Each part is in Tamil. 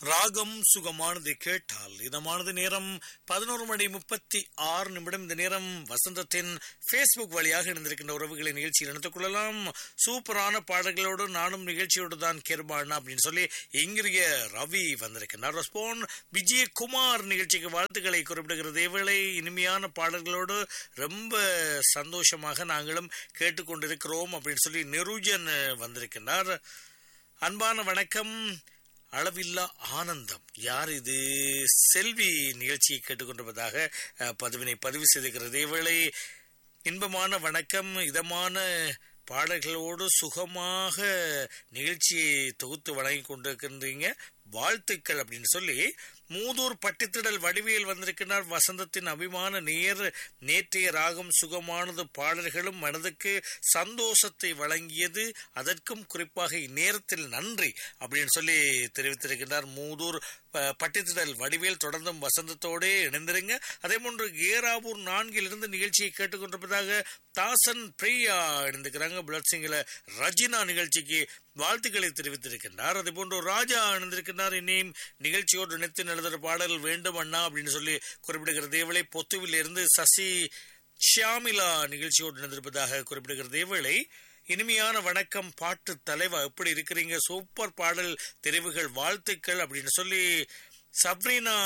ராகம் சுகமானதை கேட்டால் இதமானது நேரம் பதினோரு மணி முப்பத்தி ஆறு நிமிடம் இந்த நேரம் வசந்தத்தின் ஃபேஸ்புக் வழியாக இணைந்திருக்கின்ற உறவுகளை நிகழ்ச்சியில் இணைத்துக் கொள்ளலாம் சூப்பரான பாடல்களோடு நானும் நிகழ்ச்சியோடு தான் கேர்பாடினா அப்படின்னு சொல்லி இங்கிரிய ரவி வந்திருக்கின்றார் ரெஸ்போன் விஜயகுமார் நிகழ்ச்சிக்கு வாழ்த்துக்களை குறிப்பிடுகிறது இவளை இனிமையான பாடல்களோடு ரொம்ப சந்தோஷமாக நாங்களும் கேட்டுக்கொண்டிருக்கிறோம் அப்படின்னு சொல்லி நிருஜன் வந்திருக்கின்றார் அன்பான வணக்கம் அளவில்லா ஆனந்தம் யார் இது செல்வி நிகழ்ச்சியை கேட்டுக்கொண்டிருப்பதாக அஹ், பதிவினை பதிவு செய்திருக்கிறது இவளை இன்பமான வணக்கம் இதமான பாடல்களோடு சுகமாக நிகழ்ச்சியை தொகுத்து வழங்கி கொண்டிருக்கின்றீங்க வாழ்த்துக்கள் அப்படின்னு சொல்லி மூதூர் பட்டித்திடல் வடிவியல் வந்திருக்கிறார் வசந்தத்தின் அபிமான நேர் நேற்றைய ராகம் சுகமானது பாடல்களும் மனதுக்கு சந்தோஷத்தை வழங்கியது அதற்கும் குறிப்பாக இந்நேரத்தில் நன்றி அப்படின்னு சொல்லி தெரிவித்திருக்கிறார் மூதூர் ப- பட்டித்திடல் வடிவேல் தொடர்ந்தும் வசந்தத்தோடே இணைந்திருங்க அதே போன்று ஏராவூர் நான்கிலிருந்து நிகழ்ச்சியை கேட்டுக்கொண்டிருப்பதாக தாசன் பிரியா இணைந்திருக்கிறாங்க பிளட் சிங்கில ரஜினா நிகழ்ச்சிக்கு வாழ்த்துக்களை தெரிவித்திருக்கின்றார் அதே போன்று ராஜா இணைந்திருக்கின்றார் இனியும் நிகழ்ச்சியோடு இணைத்து எழுதுகிற பாடல் வேண்டும் அண்ணா அப்படின்னு சொல்லி குறிப்பிடுகிறது இவளை பொத்துவில் இருந்து சசி ஷியாமிலா நிகழ்ச்சியோடு இணைந்திருப்பதாக குறிப்பிடுகிறது இவளை இனிமையான வணக்கம் பாட்டு தலைவா எப்படி இருக்கிறீங்க சூப்பர் பாடல் தெரிவுகள் வாழ்த்துக்கள் அப்படின்னு சொல்லி சப்ரீனா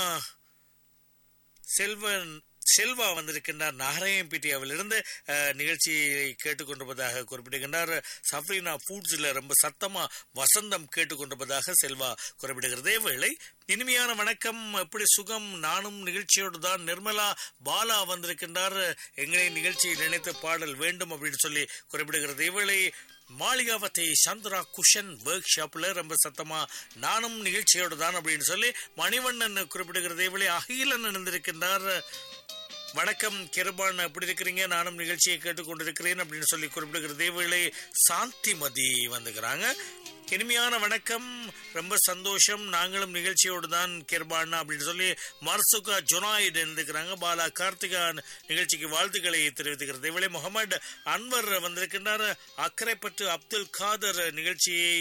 செல்வன் செல்வா வந்திருக்கின்றார் நாராயணபேட்டையாவிலிருந்து அஹ், நிகழ்ச்சியை கேட்டுக்கொண்டிருப்பதாக குறிப்பிடுகின்றார் சஃப்ரீனா ஃபுட்ஸ்ல ரொம்ப சத்தமா வசந்தம் கேட்டுக்கொண்டிருப்பதாக செல்வா குறிப்பிடுகிறது வேளை இனிமையான வணக்கம் எப்படி சுகம் நானும் நிகழ்ச்சியோடு தான் நிர்மலா பாலா வந்திருக்கின்றார் எங்களை நிகழ்ச்சியில் நினைத்த பாடல் வேண்டும் அப்படின்னு சொல்லி குறிப்பிடுகிறது இவளை மாளிகாவத்தை சந்திரா குஷன் ஒர்க் ஷாப்ல ரொம்ப சத்தமா நானும் நிகழ்ச்சியோடு தான் அப்படின்னு சொல்லி மணிவண்ணன் குறிப்பிடுகிறது இவளை அகிலன் இணைந்திருக்கின்றார் வணக்கம் கிருபான் எப்படி இருக்கிறீங்க நானும் நிகழ்ச்சியை கேட்டுக்கொண்டிருக்கிறேன் அப்படின்னு சொல்லி குறிப்பிடுகிறது இவளை சாந்திமதி வந்துக்கிறாங்க இனிமையான வணக்கம் ரொம்ப சந்தோஷம் நாங்களும் நிகழ்ச்சியோடு தான் கிருபான் அப்படின்னு சொல்லி மர்சுகா ஜொனாயிட் இருந்துக்கிறாங்க பாலா கார்த்திகா நிகழ்ச்சிக்கு வாழ்த்துக்களை தெரிவித்துக்கிறது இவளை முகமது அன்வர் வந்திருக்கின்றார் அக்கரைப்பட்டு அப்துல் காதர் நிகழ்ச்சியை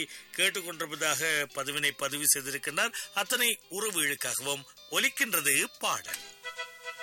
கேட்டுக்கொண்டிருப்பதாக பதிவினை பதிவு செய்திருக்கின்றார் அத்தனை உறவுகளுக்காகவும் ஒலிக்கின்றது பாடல்